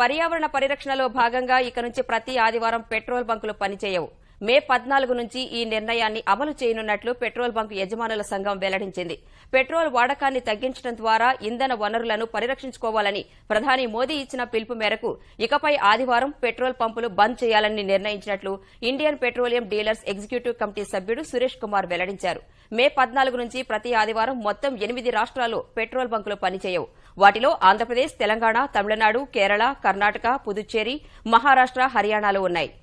పర్యావరణ పరిరక్షణలో భాగంగా ఇక నుంచి ప్రతి ఆదివారం పెట్రోల్ బంకులు పనిచేయవు మే పద్నాలుగు నుంచి ఈ నిర్ణయాన్ని అమలు చేయనున్నట్లు పెట్రోల్ బంకు యజమానుల సంఘం వెల్లడించింది పెట్రోల్ వాడకాన్ని తగ్గించడం ద్వారా ఇంధన వనరులను పరిరక్షించుకోవాలని ప్రధాని మోదీ ఇచ్చిన పిలుపు మేరకు ఇకపై ఆదివారం పెట్రోల్ పంపులు బంద్ చేయాలని నిర్ణయించినట్లు Indian petroleum dealers executive committee సభ్యుడు సురేష్ కుమార్ వెల్లడించారు మే పద్నాలుగు నుంచి ప్రతి ఆదివారం మొత్తం ఎనిమిది రాష్ట్రాల్లో పెట్రోల్ బంకులు పనిచేయవు వాటిలో ఆంధ్రప్రదేశ్ తెలంగాణ తమిళనాడు కేరళ కర్ణాటక పుదుచ్చేరి మహారాష్ట హర్యానాలు ఉన్నాయి